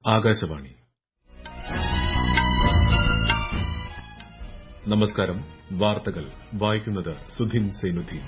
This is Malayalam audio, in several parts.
ആകാശവാണി നമസ്കാരം വാർത്തകൾ വായിക്കുന്നത് സുധിൻ സൈനുദ്ദീൻ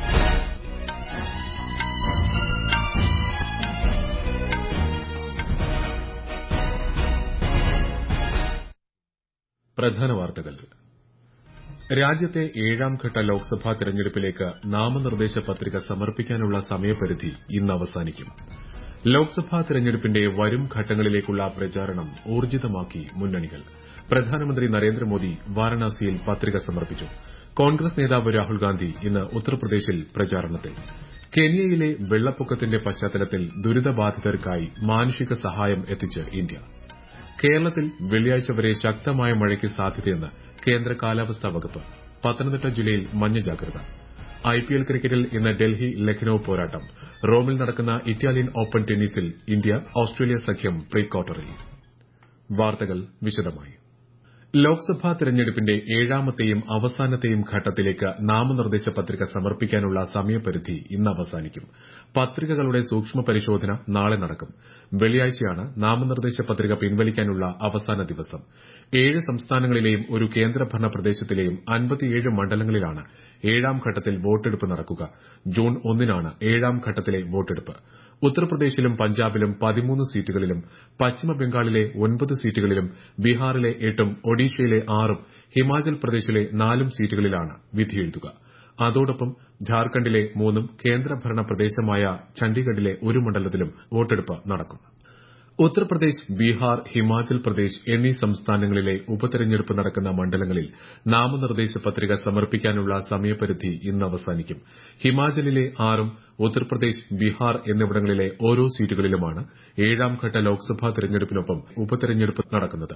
പ്രധാന വാർത്തകൾ രാജ്യത്തെ ഏഴാംഘട്ട ലോക്സഭാ തെരഞ്ഞെടുപ്പിലേക്ക് നാമനിർദ്ദേശ പത്രിക സമർപ്പിക്കാനുള്ള സമയപരിധി ഇന്ന് അവസാനിക്കും ലോക്സഭാ തെരഞ്ഞെടുപ്പിന്റെ വരും ഘട്ടങ്ങളിലേക്കുള്ള പ്രചാരണം ഊർജിതമാക്കി മുന്നണികൾ പ്രധാനമന്ത്രി നരേന്ദ്രമോദി വാരണാസിയിൽ പത്രിക സമർപ്പിച്ചു കോൺഗ്രസ് നേതാവ് രാഹുൽഗാന്ധി ഇന്ന് ഉത്തർപ്രദേശിൽ പ്രചാരണത്തിൽ കെനിയയിലെ വെള്ളപ്പൊക്കത്തിന്റെ പശ്ചാത്തലത്തിൽ ദുരിതബാധിതർക്കായി മാനുഷിക സഹായം എത്തിച്ച് ഇന്ത്യ കേരളത്തിൽ വെള്ളിയാഴ്ച വരെ ശക്തമായ മഴയ്ക്ക് സാധ്യതയെന്ന് കേന്ദ്ര കാലാവസ്ഥാ വകുപ്പ് പത്തനംതിട്ട ജില്ലയിൽ മഞ്ഞ ജാഗ്രത ഐപിഎൽ ക്രിക്കറ്റിൽ ഇന്ന് ഡൽഹി ലക്നൌ പോരാട്ടം റോമിൽ നടക്കുന്ന ഇറ്റാലിയൻ ഓപ്പൺ ടെന്നീസിൽ ഇന്ത്യ ഓസ്ട്രേലിയ സഖ്യം പ്രീ ക്വാർട്ടറിൽ വാർത്തകൾ വിശദമായി ലോക്സഭാ തെരഞ്ഞെടുപ്പിന്റെ ഏഴാമത്തെയും അവസാനത്തെയും ഘട്ടത്തിലേക്ക് നാമനിർദ്ദേശ പത്രിക സമർപ്പിക്കാനുള്ള സമയപരിധി ഇന്ന് അവസാനിക്കും പത്രികകളുടെ സൂക്ഷ്മ പരിശോധന നാളെ നടക്കും വെള്ളിയാഴ്ചയാണ് നാമനിർദ്ദേശ പത്രിക പിൻവലിക്കാനുള്ള അവസാന ദിവസം ഏഴ് സംസ്ഥാനങ്ങളിലെയും ഒരു കേന്ദ്രഭരണ പ്രദേശത്തിലെയും അൻപത്തിയേഴ് മണ്ഡലങ്ങളിലാണ് ഏഴാം ഘട്ടത്തിൽ വോട്ടെടുപ്പ് നടക്കുക ജൂൺ ഒന്നിനാണ് ഏഴാം ഘട്ടത്തിലെ വോട്ടെടുപ്പ് ഉത്തർപ്രദേശിലും പഞ്ചാബിലും പതിമൂന്ന് സീറ്റുകളിലും പശ്ചിമബംഗാളിലെ ഒൻപത് സീറ്റുകളിലും ബീഹാറിലെ എട്ടും ഒഡീഷയിലെ ആറും ഹിമാചൽ പ്രദേശിലെ നാലും സീറ്റുകളിലാണ് വിധിയെഴുതുക അതോടൊപ്പം ഝാർഖണ്ഡിലെ മൂന്നും കേന്ദ്രഭരണ പ്രദേശമായ ചണ്ഡീഗഡിലെ ഒരു മണ്ഡലത്തിലും വോട്ടെടുപ്പ് നടക്കും ഉത്തർപ്രദേശ് ബീഹാർ ഹിമാചൽ പ്രദേശ് എന്നീ സംസ്ഥാനങ്ങളിലെ ഉപതെരഞ്ഞെടുപ്പ് നടക്കുന്ന മണ്ഡലങ്ങളിൽ നാമനിർദ്ദേശ പത്രിക സമർപ്പിക്കാനുള്ള സമയപരിധി ഇന്ന് അവസാനിക്കും ഹിമാചലിലെ ആറും ഉത്തർപ്രദേശ് ബീഹാർ എന്നിവിടങ്ങളിലെ ഓരോ സീറ്റുകളിലുമാണ് ഏഴാംഘട്ട ലോക്സഭാ തെരഞ്ഞെടുപ്പിനൊപ്പം ഉപതെരഞ്ഞെടുപ്പ് നടക്കുന്നത്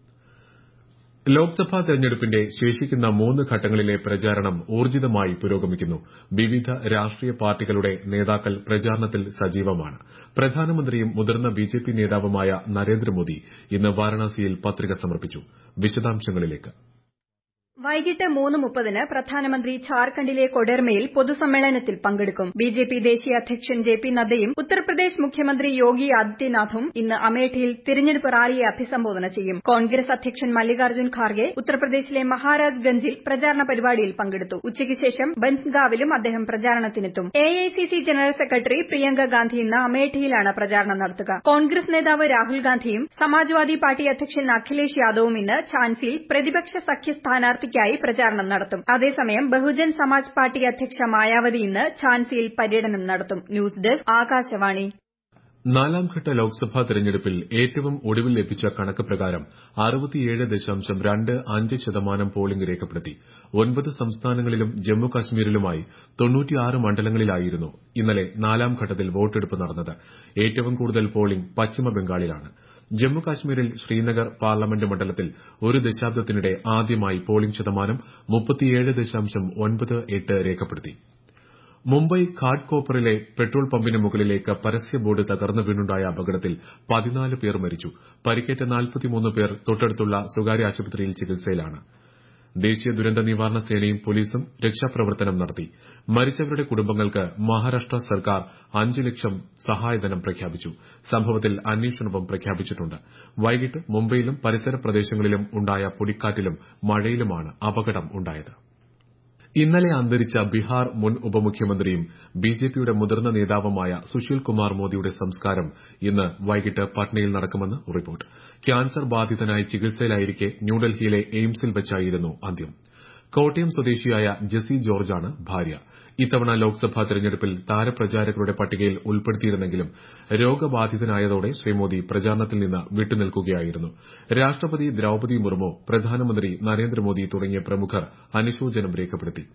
ലോക്സഭാ തെരഞ്ഞെടുപ്പിന്റെ ശേഷിക്കുന്ന മൂന്ന് ഘട്ടങ്ങളിലെ പ്രചാരണം ഊർജിതമായി പുരോഗമിക്കുന്നു വിവിധ രാഷ്ട്രീയ പാർട്ടികളുടെ നേതാക്കൾ പ്രചാരണത്തിൽ സജീവമാണ് പ്രധാനമന്ത്രിയും മുതിർന്ന ബിജെപി നേതാവുമായ നരേന്ദ്രമോദി ഇന്ന് വാരണാസിയിൽ പത്രിക സമർപ്പിച്ചു വിശദാംശങ്ങളിലേക്ക് വൈകിട്ട് മൂന്ന് മുപ്പതിന് പ്രധാനമന്ത്രി ഝാർഖണ്ഡിലെ കൊഡെർമയിൽ പൊതുസമ്മേളനത്തിൽ പങ്കെടുക്കും ബിജെപി ദേശീയ അധ്യക്ഷൻ ജെ പി നദ്ദയും ഉത്തർപ്രദേശ് മുഖ്യമന്ത്രി യോഗി ആദിത്യനാഥും ഇന്ന് അമേഠിയിൽ തിരഞ്ഞെടുപ്പ് റാലിയെ അഭിസംബോധന ചെയ്യും കോൺഗ്രസ് അധ്യക്ഷൻ മല്ലികാർജ്ജുൻ ഖാർഗെ ഉത്തർപ്രദേശിലെ മഹാരാജ് ഗഞ്ചിൽ പ്രചാരണ പരിപാടിയിൽ പങ്കെടുത്തു ഉച്ചയ്ക്ക് ശേഷം ബൻസ്ഗാവിലും അദ്ദേഹം പ്രചാരണത്തിനെത്തും AICC general secretary Priyanka Gandhi ഇന്ന് അമേഠിയിലാണ് പ്രചാരണം നടത്തുക കോൺഗ്രസ് നേതാവ് രാഹുൽ ഗാന്ധിയും സമാജ്വാദി പാർട്ടി അധ്യക്ഷൻ അഖിലേഷ് യാദവും ഇന്ന് ഝാൻസിയിൽ പ്രതിപക്ഷ സഖ്യ സ്ഥാനാർത്ഥി സ്ഥാനാർത്ഥിക്കായി പ്രചാരണം നടത്തും അതേസമയം ബഹുജൻ സമാജ് പാർട്ടി അധ്യക്ഷ മായാവതി ഇന്ന് ഝാൻസിയിൽ പര്യടനം നടത്തും ന്യൂസ് ഡെസ്ക് ആകാശവാണി നാലാംഘട്ട ലോക്സഭാ തെരഞ്ഞെടുപ്പിൽ ഏറ്റവും ഒടുവിൽ ലഭിച്ച കണക്ക് പ്രകാരം അറുപത്തിയേഴ് ദശാംശം രണ്ട് അഞ്ച് ശതമാനം പോളിംഗ് രേഖപ്പെടുത്തി ഒൻപത് സംസ്ഥാനങ്ങളിലും ജമ്മു കശ്മീരിലുമായി തൊണ്ണൂറ്റിയാറ് മണ്ഡലങ്ങളിലായിരുന്നു ഇന്നലെ നാലാം ഘട്ടത്തിൽ വോട്ടെടുപ്പ് നടന്നത് ഏറ്റവും കൂടുതൽ പോളിംഗ് പശ്ചിമബംഗാളിലാണ് ജമ്മു കാശ്മീരിൽ ശ്രീനഗർ പാർലമെന്റ് മണ്ഡലത്തിൽ ഒരു ദശാബ്ദത്തിനിടെ ആദ്യമായി പോളിംഗ് ശതമാനം മുപ്പത്തിയേഴ് ദശാംശം ഒൻപത് എട്ട് രേഖപ്പെടുത്തി മുംബൈ ഘാട്ട്കോപ്പറിലെ പെട്രോൾ പമ്പിന് മുകളിലേക്ക് പരസ്യ ബോർഡ് തകർന്നു വീണുണ്ടായ അപകടത്തിൽ പതിനാല് പേർ മരിച്ചു പരിക്കേറ്റ നാൽപ്പത്തിമൂന്ന് പേർ തൊട്ടടുത്തുള്ള സ്വകാര്യ ആശുപത്രിയിൽ ചികിത്സയിലാണ് ദേശീയ ദുരന്ത നിവാരണ സേനയും പോലീസും രക്ഷാപ്രവർത്തനം നടത്തി മരിച്ചവരുടെ കുടുംബങ്ങൾക്ക് മഹാരാഷ്ട്ര സർക്കാർ അഞ്ച് ലക്ഷം സഹായധനം പ്രഖ്യാപിച്ചു സംഭവത്തിൽ അന്വേഷണവും പ്രഖ്യാപിച്ചിട്ടുണ്ട് വൈകിട്ട് മുംബൈയിലും പരിസര പ്രദേശങ്ങളിലും ഉണ്ടായ പൊടിക്കാറ്റിലും മഴയിലുമാണ് അപകടം ഉണ്ടായത് ഇന്നലെ അന്തരിച്ച ബീഹാർ മുൻ ഉപമുഖ്യമന്ത്രിയും ബിജെപിയുടെ മുതിർന്ന നേതാവുമായ സുശീൽ കുമാർ മോദിയുടെ സംസ്കാരം ഇന്ന് വൈകിട്ട് പട്നയിൽ നടക്കുമെന്ന് റിപ്പോർട്ട് ക്യാൻസർ ബാധിതനായി ചികിത്സയിലായിരിക്കെ ന്യൂഡൽഹിയിലെ എയിംസിൽ വെച്ചായിരുന്നു അന്ത്യം കോട്ടയം സ്വദേശിയായ ജെസി ജോർജാണ് ഭാര്യ ഇത്തവണ ലോക്സഭാ തെരഞ്ഞെടുപ്പിൽ താരപ്രചാരകരുടെ പട്ടികയിൽ ഉൾപ്പെടുത്തിയിരുന്നെങ്കിലും രോഗബാധിതനായതോടെ ശ്രീ മോദി പ്രചാരണത്തിൽ നിന്ന് വിട്ടുനിൽക്കുകയായിരുന്നു രാഷ്ട്രപതി ദ്രൌപതി മുർമു പ്രധാനമന്ത്രി നരേന്ദ്രമോദി തുടങ്ങിയ പ്രമുഖർ അനുശോചനം രേഖപ്പെടുത്തി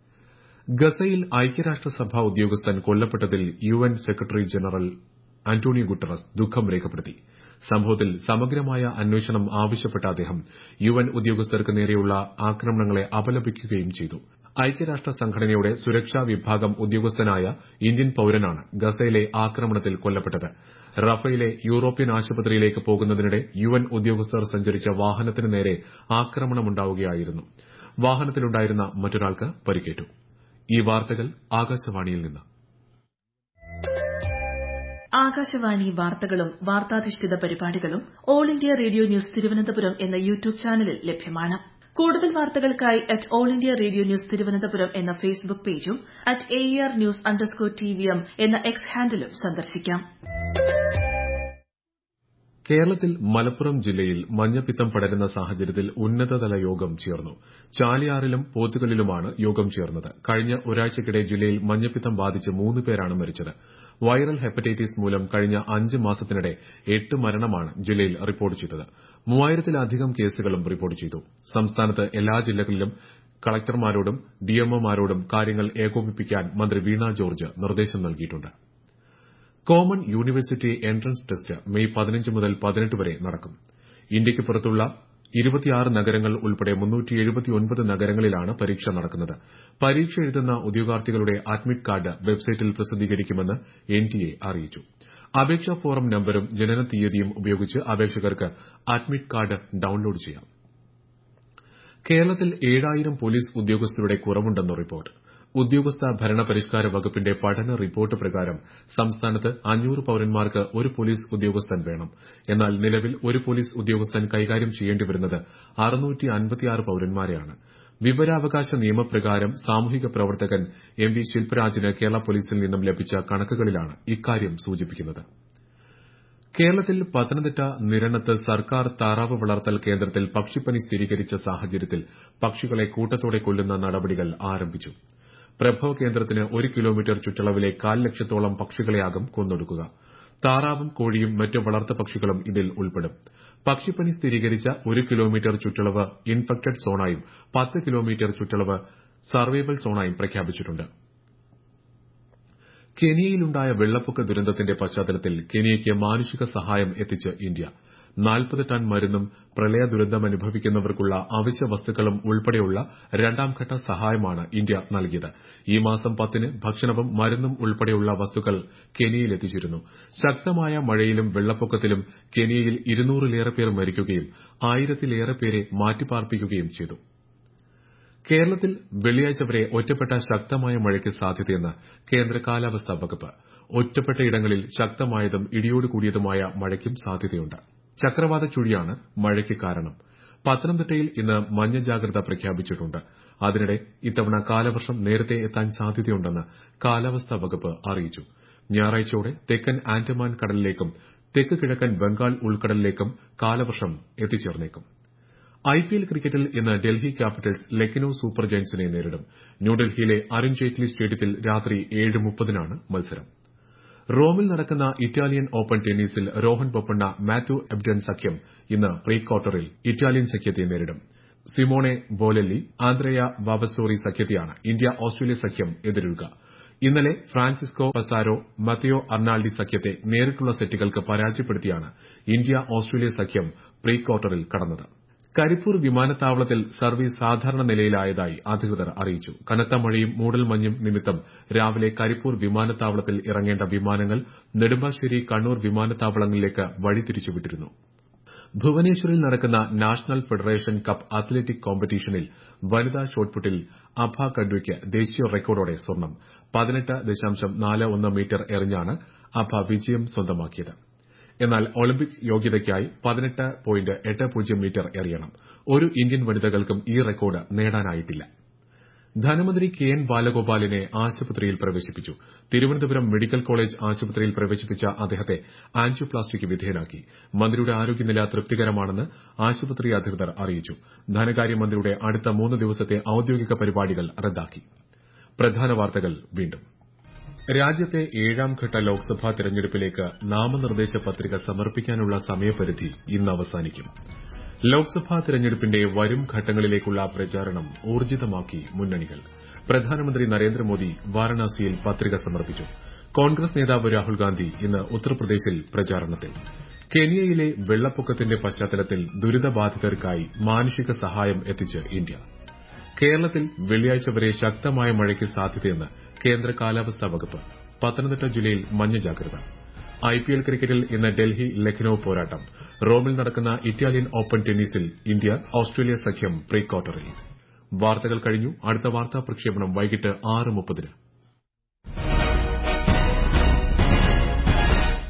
ഗസയിൽ ഐക്യരാഷ്ട്രസഭ ഉദ്യോഗസ്ഥൻ കൊല്ലപ്പെട്ടതിൽ UN secretary general Antonio Guterres ദുഃഖം രേഖപ്പെടുത്തി സംഭവത്തിൽ സമഗ്രമായ അന്വേഷണം ആവശ്യപ്പെട്ട അദ്ദേഹം യുഎൻ ഉദ്യോഗസ്ഥർക്ക് നേരെയുള്ള ആക്രമണങ്ങളെ അപലപിക്കുകയും ചെയ്തു ഐക്യരാഷ്ട്ര സംഘടനയുടെ സുരക്ഷാ വിഭാഗം ഉദ്യോഗസ്ഥനായ ഇന്ത്യൻ പൌരനാണ് ഗസയിലെ ആക്രമണത്തിൽ കൊല്ലപ്പെട്ടത് റഫയിലെ യൂറോപ്യൻ ആശുപത്രിയിലേക്ക് പോകുന്നതിനിടെ യുഎൻ ഉദ്യോഗസ്ഥർ സഞ്ചരിച്ച വാഹനത്തിന് നേരെ ആക്രമണമുണ്ടാവുകയായിരുന്നു വാഹനത്തിലുണ്ടായിരുന്ന മറ്റൊരാൾക്ക് പരിക്കേറ്റു ഈ വാർത്തകൾ ആകാശവാണിയിൽ നിന്ന് ആകാശവാണി വാർത്തകളും വാർത്താധിഷ്ഠിത പരിപാടികളും All India Radio news Thiruvananthapuram എന്ന യൂട്യൂബ് ചാനലിൽ ലഭ്യമാണ് കൂടുതൽ വാർത്തകൾക്കായി at All India Radio news Thiruvananthapuram എന്ന ഫേസ്ബുക്ക് പേജും at A R news underscore T V M എന്ന എക്സ് ഹാൻഡിലും സന്ദർശിക്കാം കേരളത്തിൽ മലപ്പുറം ജില്ലയിൽ മഞ്ഞപ്പിത്തം പടരുന്ന സാഹചര്യത്തിൽ ഉന്നതതല യോഗം ചേർന്നു ചാലിയാറിലും പോത്തുകലിലുമാണ് യോഗം ചേർന്നത് കഴിഞ്ഞ ഒരാഴ്ചയ്ക്കിടെ ജില്ലയിൽ മഞ്ഞപ്പിത്തം ബാധിച്ച് മൂന്ന് പേരാണ് മരിച്ചത് വൈറൽ ഹെപ്പറ്റൈറ്റിസ് മൂലം കഴിഞ്ഞ അഞ്ച് മാസത്തിനിടെ എട്ട് മരണമാണ് ജില്ലയിൽ റിപ്പോർട്ട് ചെയ്തത് മൂവായിരത്തിലധികം കേസുകളും റിപ്പോർട്ട് ചെയ്തു സംസ്ഥാനത്ത് എല്ലാ ജില്ലകളിലും കളക്ടർമാരോടും ഡിഎംഒമാരോടും കാര്യങ്ങൾ ഏകോപിപ്പിക്കാൻ മന്ത്രി വീണ ജോർജ് നിർദ്ദേശം നൽകിയിട്ടുണ്ട് common university entrance test May പതിനഞ്ച് മുതൽ പതിനെട്ട് വരെ നടക്കും ഇന്ത്യയ്ക്ക് പുറത്തുള്ള ഇരുപത്തിയാറ് നഗരങ്ങൾ ഉൾപ്പെടെ നഗരങ്ങളിലാണ് പരീക്ഷ നടക്കുന്നത് പരീക്ഷ എഴുതുന്ന ഉദ്യോഗാർത്ഥികളുടെ അഡ്മിറ്റ് കാർഡ് വെബ്സൈറ്റിൽ പ്രസിദ്ധീകരിക്കുമെന്ന് എൻടിഎ അറിയിച്ചു അപേക്ഷാ ഫോറം നമ്പരും ജനന തീയതിയും ഉപയോഗിച്ച് അപേക്ഷകർക്ക് അഡ്മിറ്റ് കാർഡ് ഡൌൺലോഡ് ചെയ്യാം കേരളത്തിൽ ഏഴായിരം പോലീസ് ഉദ്യോഗസ്ഥരുടെ കുറവുണ്ടെന്ന് റിപ്പോർട്ട് ഉദ്യോഗസ്ഥ ഭരണ പരിഷ്കാര വകുപ്പിന്റെ പഠന റിപ്പോർട്ട് പ്രകാരം സംസ്ഥാനത്ത് അഞ്ഞൂറ് പൌരന്മാർക്ക് ഒരു പോലീസ് ഉദ്യോഗസ്ഥൻ വേണം എന്നാൽ നിലവിൽ ഒരു പോലീസ് ഉദ്യോഗസ്ഥൻ കൈകാര്യം ചെയ്യേണ്ടിവരുന്നത് പൌരന്മാരെയാണ് വിവരാവകാശ നിയമപ്രകാരം സാമൂഹിക പ്രവർത്തകൻ എം വി ശിൽപരാജിന് കേരള പോലീസിൽ നിന്നും ലഭിച്ച കണക്കുകളിലാണ് ഇക്കാര്യം സൂചിപ്പിക്കുന്നത് കേരളത്തിൽ പത്തനംതിട്ട നിരണത്ത് സർക്കാർ താറാവ് വളർത്തൽ കേന്ദ്രത്തിൽ പക്ഷിപ്പനി സ്ഥിരീകരിച്ച സാഹചര്യത്തിൽ പക്ഷികളെ കൂട്ടത്തോടെ കൊല്ലുന്ന നടപടികൾ ആരംഭിച്ചു പ്രഭവ കേന്ദ്രത്തിന് ഒരു കിലോമീറ്റർ ചുറ്റളവിലെ കാൽ ലക്ഷത്തോളം പക്ഷികളെയാകും കൊന്നൊടുക്കുക താറാവും കോഴിയും മറ്റ് വളർത്തു പക്ഷികളും ഇതിൽ ഉൾപ്പെടും പക്ഷിപ്പനി സ്ഥിരീകരിച്ച ഒരു കിലോമീറ്റർ ചുറ്റളവ് ഇൻഫെക്റ്റഡ് സോണായും പത്ത് കിലോമീറ്റർ ചുറ്റളവ് സർവൈവൽ സോണായും പ്രഖ്യാപിച്ചിട്ടുണ്ട് കെനിയയിലുണ്ടായ വെള്ളപ്പൊക്ക ദുരന്തത്തിന്റെ പശ്ചാത്തലത്തിൽ കെനിയയ്ക്ക് മാനുഷിക സഹായം എത്തിച്ച് ഇന്ത്യ നാൽപ്പത് ടൺ മരുന്നും പ്രളയ ദുരന്തമനുഭവിക്കുന്നവർക്കുള്ള അവശ്യ വസ്തുക്കളും ഉൾപ്പെടെയുള്ള രണ്ടാംഘട്ട സഹായമാണ് ഇന്ത്യ നൽകിയത് ഈ മാസം പത്തിന് ഭക്ഷണവും മരുന്നും ഉൾപ്പെടെയുള്ള വസ്തുക്കൾ കെനിയയിൽ എത്തിച്ചിരുന്നു ശക്തമായ മഴയിലും വെള്ളപ്പൊക്കത്തിലും കെനിയയിൽ ഇരുന്നൂറിലേറെ പേർ മരിക്കുകയും ആയിരത്തിലേറെ പേരെ മാറ്റിപ്പാർപ്പിക്കുകയും ചെയ്തു കേരളത്തിൽ വെള്ളിയാഴ്ച വരെ ഒറ്റപ്പെട്ട ശക്തമായ മഴയ്ക്ക് സാധ്യതയെന്ന് കേന്ദ്ര കാലാവസ്ഥാ വകുപ്പ് ഒറ്റപ്പെട്ട ഇടങ്ങളിൽ ശക്തമായതും ഇടിയോടുകൂടിയതുമായ മഴയ്ക്കും സാധ്യതയുണ്ട് ചക്രവാത ചുഴിയാണ് മഴയ്ക്ക് കാരണം പത്തനംതിട്ടയിൽ ഇന്ന് മഞ്ഞ ജാഗ്രത പ്രഖ്യാപിച്ചിട്ടുണ്ട് അതിനിടെ ഇത്തവണ കാലവർഷം നേരത്തെ എത്താൻ സാധ്യതയുണ്ടെന്ന് കാലാവസ്ഥാ വകുപ്പ് അറിയിച്ചു ഞായറാഴ്ചയോടെ തെക്കൻ ആൻഡമാൻ കടലിലേക്കും തെക്ക് കിഴക്കൻ ബംഗാൾ ഉൾക്കടലിലേക്കും കാലവർഷം എത്തിച്ചേർന്നേക്കും ഐപിഎൽ ക്രിക്കറ്റിൽ ഇന്ന് ഡൽഹി ക്യാപിറ്റൽസ് ലക്നൌ സൂപ്പർ ജയന്റ്സിനെ നേരിടും ന്യൂഡൽഹിയിലെ അരുൺ ജെയ്റ്റ്ലി സ്റ്റേഡിയത്തിൽ രാത്രി ഏഴ് മുപ്പതിനാണ് മത്സരം റോമിൽ നടക്കുന്ന ഇറ്റാലിയൻ ഓപ്പൺ ടെന്നീസിൽ രോഹൻ ബൊപ്പണ്ണ മാത്യു എബ്ഡൻ സഖ്യം ഇന്ന് പ്രീ ക്വാർട്ടറിൽ ഇറ്റാലിയൻ സഖ്യത്തെ നേരിടും സിമോണെ ബോലെല്ലി ആന്ത്രേയ വാവസോറി സഖ്യത്തെയാണ് ഇന്ത്യ ഓസ്ട്രേലിയ സഖ്യം എതിരിടുക ഇന്നലെ ഫ്രാൻസിസ്കോ പസാരോ മത്തയോ അർണാൾഡി സഖ്യത്തെ നേരിട്ടുള്ള സെറ്റുകൾക്ക് പരാജയപ്പെടുത്തിയാണ് ഇന്ത്യ ഓസ്ട്രേലിയ സഖ്യം പ്രീ ക്വാർട്ടറിൽ കടന്നത് കരിപ്പൂർ വിമാനത്താവളത്തിൽ സർവീസ് സാധാരണ നിലയിലായതായി അധികൃതർ അറിയിച്ചു കനത്ത മഴയും മൂടൽമഞ്ഞും നിമിത്തം രാവിലെ കരിപ്പൂർ വിമാനത്താവളത്തിൽ ഇറങ്ങേണ്ട വിമാനങ്ങൾ നെടുമ്പാശ്ശേരി കണ്ണൂർ വിമാനത്താവളങ്ങളിലേക്ക് വഴിതിരിച്ചുവിട്ടിരുന്നു ഭുവനേശ്വറിൽ നടക്കുന്ന നാഷണൽ ഫെഡറേഷൻ കപ്പ് അത്ലറ്റിക് കോമ്പറ്റീഷനിൽ വനിതാ ഷോട്ട്പുട്ടിൽ അഭ കഡ്വയ്ക്ക് ദേശീയ റെക്കോർഡോടെ സ്വർണം പതിനെട്ട് ദശാംശം നാല് ഒന്ന് മീറ്റർ എറിഞ്ഞാണ് അഭ വിജയം സ്വന്തമാക്കിയത് എന്നാൽ ഒളിമ്പിക് യോഗ്യതയ്ക്കായി പതിനെട്ട് പോയിന്റ് എട്ട് പൂജ്യം മീറ്റർ എറിയണം ഒരു ഇന്ത്യൻ വനിതകൾക്കും ഈ റെക്കോർഡ് നേടാനായിട്ടില്ല ധനമന്ത്രി കെ എൻ ബാലഗോപാലിനെ ആശുപത്രിയിൽ പ്രവേശിപ്പിച്ചു തിരുവനന്തപുരം മെഡിക്കൽ കോളേജ് ആശുപത്രിയിൽ പ്രവേശിപ്പിച്ച അദ്ദേഹത്തെ ആൻജിയോപ്ലാസ്റ്റിക്ക് വിധേയനാക്കി മന്ത്രിയുടെ ആരോഗ്യനില തൃപ്തികരമാണെന്ന് ആശുപത്രി അധികൃതർ അറിയിച്ചു ധനകാര്യമന്ത്രിയുടെ അടുത്ത മൂന്ന് ദിവസത്തെ ഔദ്യോഗിക പരിപാടികൾ റദ്ദാക്കി പ്രധാന വാർത്തകൾ വീണ്ടും രാജ്യത്തെ ഏഴാംഘട്ട ലോക്സഭാ തെരഞ്ഞെടുപ്പിലേക്ക് നാമനിർദ്ദേശ പത്രിക സമർപ്പിക്കാനുള്ള സമയപരിധി ഇന്ന് അവസാനിക്കും ലോക്സഭാ തെരഞ്ഞെടുപ്പിന്റെ വരും ഘട്ടങ്ങളിലേക്കുള്ള പ്രചാരണം ഊർജിതമാക്കി മുന്നണികൾ പ്രധാനമന്ത്രി നരേന്ദ്രമോദി വാരണാസിയിൽ പത്രിക സമർപ്പിച്ചു കോൺഗ്രസ് നേതാവ് രാഹുൽ ഗാന്ധി ഇന്ന് ഉത്തർപ്രദേശിൽ പ്രചാരണത്തിൽ കെനിയയിലെ വെള്ളപ്പൊക്കത്തിന്റെ പശ്ചാത്തലത്തിൽ ദുരിതബാധിതർക്കായി മാനുഷിക സഹായം എത്തിച്ച് ഇന്ത്യ കേരളത്തിൽ വെള്ളിയാഴ്ച വരെ ശക്തമായ മഴയ്ക്ക് സാധ്യതയെന്ന് കേന്ദ്ര കാലാവസ്ഥാ വകുപ്പ് പത്തനംതിട്ട ജില്ലയിൽ മഞ്ഞ ജാഗ്രത ഐപിഎൽ ക്രിക്കറ്റിൽ ഇന്ന് ഡൽഹി ലക്നൌ പോരാട്ടം റോമിൽ നടക്കുന്ന ഇറ്റാലിയൻ ഓപ്പൺ ടെന്നീസിൽ ഇന്ത്യ ഓസ്ട്രേലിയ സഖ്യം പ്രീ ക്വാർട്ടറിൽ വാർത്തകൾ കഴിഞ്ഞു അടുത്ത വാർത്താ പ്രക്ഷേപണം വൈകിട്ട് ആറ് മുപ്പതിന്